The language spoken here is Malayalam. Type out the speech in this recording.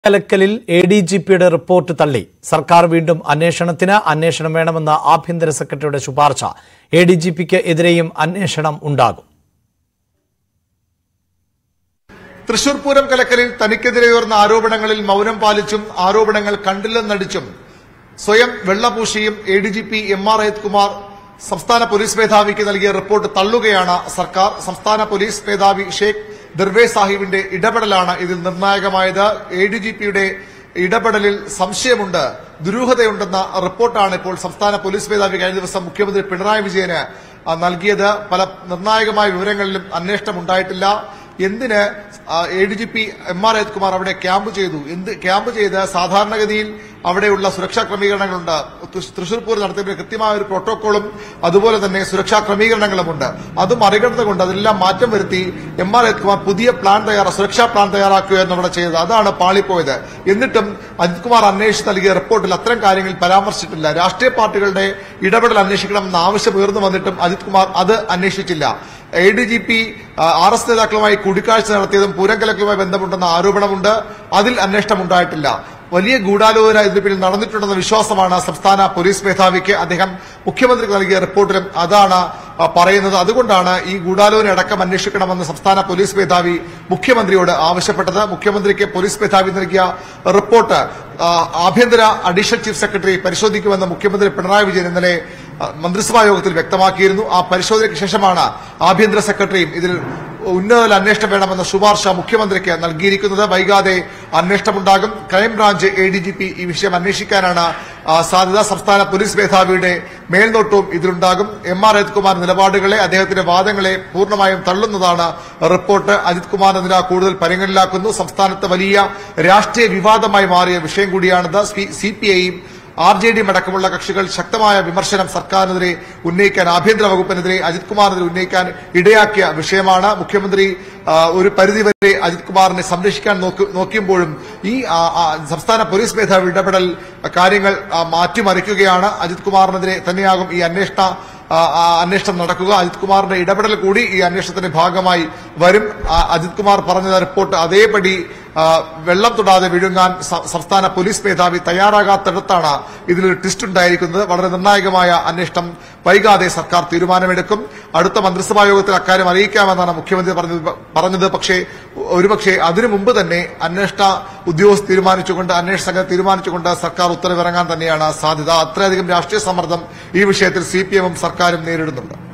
കലക്കലിൽ എ ഡി ജി പിയുടെ റിപ്പോർട്ട് തള്ളി സർക്കാർ വീണ്ടും അന്വേഷണത്തിന് അന്വേഷണം വേണമെന്ന ആഭ്യന്തര സെക്രട്ടറിയുടെ ശുപാർശ എ ഡി ജി പിക്ക് എതിരെയും അന്വേഷണം ഉണ്ടാകും തൃശൂർ പൂരം കലക്കലിൽ തനിക്കെതിരെ ഉയർന്ന ആരോപണങ്ങളിൽ മൌനം പാലിച്ചും ആരോപണങ്ങൾ കണ്ടില്ലെന്നടിച്ചും സ്വയം വെള്ളപൂശിയും A D G P M R Ajith Kumar സംസ്ഥാന പോലീസ് മേധാവിക്ക് നൽകിയ റിപ്പോർട്ട് തള്ളുകയാണ് സർക്കാർ സംസ്ഥാന പോലീസ് മേധാവി ഷേഖ് ദർവേ സാഹിബിന്റെ ഇടപെടലാണ് ഇതിൽ നിർണായകമായത് എ ഡി ജി പിയുടെ ഇടപെടലിൽ സംശയമുണ്ട് ദുരൂഹതയുണ്ടെന്ന റിപ്പോർട്ടാണ് ഇപ്പോൾ സംസ്ഥാന പോലീസ് മേധാവി കഴിഞ്ഞ ദിവസം മുഖ്യമന്ത്രി പിണറായി വിജയന് ആ, നൽകിയത് പല നിർണായകമായ വിവരങ്ങളിലും അന്വേഷണം ഉണ്ടായിട്ടില്ല എന്തിന് A D G P M R Ajith Kumar അവിടെ ക്യാമ്പ് ചെയ്തു എന്ത് ക്യാമ്പ് ചെയ്ത് സാധാരണഗതിയിൽ അവിടെയുള്ള സുരക്ഷാ ക്രമീകരണങ്ങളുണ്ട് തൃശ്- തൃശൂർ പൂരം നടത്തിയതിന് കൃത്യമായ ഒരു പ്രോട്ടോകോളും അതുപോലെ തന്നെ സുരക്ഷാ ക്രമീകരണങ്ങളുമുണ്ട് അത് മറികടന്നുകൊണ്ട് അതെല്ലാം മാറ്റം വരുത്തി എം ആർ അജിത് കുമാർ പുതിയ പ്ലാൻ തയ്യാറാ സുരക്ഷാ പ്ലാൻ തയ്യാറാക്കുകയായിരുന്നു അവിടെ ചെയ്തത് അതാണ് പാളിപ്പോയത് എന്നിട്ടും അജിത് കുമാർ അന്വേഷിച്ച് നൽകിയ റിപ്പോർട്ടിൽ അത്തരം കാര്യങ്ങൾ പരാമർശിച്ചിട്ടില്ല രാഷ്ട്രീയ പാർട്ടികളുടെ ഇടപെടൽ അന്വേഷിക്കണമെന്ന ആവശ്യം ഉയർന്നു വന്നിട്ടും അജിത് കുമാർ അത് അന്വേഷിച്ചില്ല A D G P R S നേതാക്കളുമായി കൂടിക്കാഴ്ച നടത്തിയതും പൂരം കലക്കലുമായി ബന്ധമുണ്ടെന്ന ആരോപണമുണ്ട് അതിൽ അന്വേഷണം ഉണ്ടായിട്ടില്ല വലിയ ഗൂഢാലോചന ഇതിന് പിന്നിൽ നടന്നിട്ടുണ്ടെന്ന വിശ്വാസമാണ് സംസ്ഥാന പോലീസ് മേധാവിക്ക് അദ്ദേഹം മുഖ്യമന്ത്രിക്ക് നൽകിയ റിപ്പോർട്ടിലും അതാണ് ആ, പറയുന്നത് അതുകൊണ്ടാണ് ഈ ഗൂഢാലോചന അടക്കം അന്വേഷിക്കണമെന്ന് സംസ്ഥാന പോലീസ് മേധാവി മുഖ്യമന്ത്രിയോട് ആവശ്യപ്പെട്ടത് മുഖ്യമന്ത്രിക്ക് പോലീസ് മേധാവി നൽകിയ റിപ്പോർട്ട് ആ, ആഭ്യന്തര അഡീഷണൽ ചീഫ് സെക്രട്ടറി പരിശോധിക്കുമെന്ന് മുഖ്യമന്ത്രി പിണറായി വിജയൻ ഇന്നലെ ആ, മന്ത്രിസഭാ യോഗത്തിൽ വ്യക്തമാക്കിയിരുന്നു ആ പരിശോധനയ്ക്ക് ശേഷമാണ് ആഭ്യന്തര സെക്രട്ടറിയും ഇതിൽ ഉന്നതതല അന്വേഷണം വേണമെന്ന ശുപാർശ മുഖ്യമന്ത്രിക്ക് നൽകിയിരിക്കുന്നത് വൈകാതെ അന്വേഷണമുണ്ടാകും crime branch A D G P ഈ വിഷയം അന്വേഷിക്കാനാണ് ആ, സാധ്യത സംസ്ഥാന പോലീസ് മേധാവിയുടെ മേൽനോട്ടവും ഇതിലുണ്ടാകും എം ആർ അജിത് കുമാർ നിലപാടുകളെ അദ്ദേഹത്തിന്റെ വാദങ്ങളെ പൂർണ്ണമായും തള്ളുന്നതാണ് റിപ്പോർട്ട് അജിത് കുമാറിനെതിരെ കൂടുതൽ പരിഗണനയിലാക്കുന്നു സംസ്ഥാനത്ത് വലിയ രാഷ്ട്രീയ വിവാദമായി മാറിയ വിഷയം കൂടിയാണിത് സി പി ഐയും ആർ ജെ ഡിയും അടക്കമുള്ള കക്ഷികൾ ശക്തമായ വിമർശനം സർക്കാരിനെതിരെ ഉന്നയിക്കാൻ ആഭ്യന്തര വകുപ്പിനെതിരെ അജിത് കുമാറിനെതിരെ ഉന്നയിക്കാൻ ഇടയാക്കിയ വിഷയമാണ് മുഖ്യമന്ത്രി ആ, ഒരു പരിധിവരെ അജിത് കുമാറിനെ സംരക്ഷിക്കാൻ നോക്കി- നോക്കിയപ്പോഴും ഈ ആ, ആ, സംസ്ഥാന പോലീസ് മേധാവി ഇടപെടൽ കാര്യങ്ങൾ ആ, മാറ്റിമറിക്കുകയാണ് അജിത് കുമാറിനെതിരെ തന്നെയാകും ഈ അന്വേഷണ ആ, ആ, അന്വേഷണം നടക്കുക അജിത് കുമാറിന്റെ ഇടപെടൽ കൂടി ഈ അന്വേഷണത്തിന്റെ ഭാഗമായി വരും ആ, അജിത് കുമാർ പറഞ്ഞ റിപ്പോർട്ട് അതേപടി ആ, വെള്ളം തൊടാതെ വിഴുങ്ങാൻ സ- സംസ്ഥാന പോലീസ് മേധാവി തയ്യാറാകാത്തിടത്താണ് ഇതിലൊരു ട്വിസ്റ്റ് ഉണ്ടായിരിക്കുന്നത് വളരെ നിർണായകമായ അന്വേഷണം വൈകാതെ സർക്കാർ തീരുമാനമെടുക്കും അടുത്ത മന്ത്രിസഭാ യോഗത്തിൽ അക്കാര്യം അറിയിക്കാമെന്നാണ് മുഖ്യമന്ത്രി പറഞ്ഞത് പറഞ്ഞത് പക്ഷേ ഒരുപക്ഷെ അതിനു മുമ്പ് തന്നെ അന്വേഷണ ഉദ്യോഗസ്ഥർ തീരുമാനിച്ചുകൊണ്ട് അന്വേഷണ സംഘം തീരുമാനിച്ചുകൊണ്ട് സർക്കാർ ഉത്തരവിറങ്ങാൻ തന്നെയാണ് സാധ്യത അത്രയധികം രാഷ്ട്രീയ സമ്മർദ്ദം ഈ വിഷയത്തിൽ സി പി എമ്മും സർക്കാരും നേരിടുന്നുണ്ട്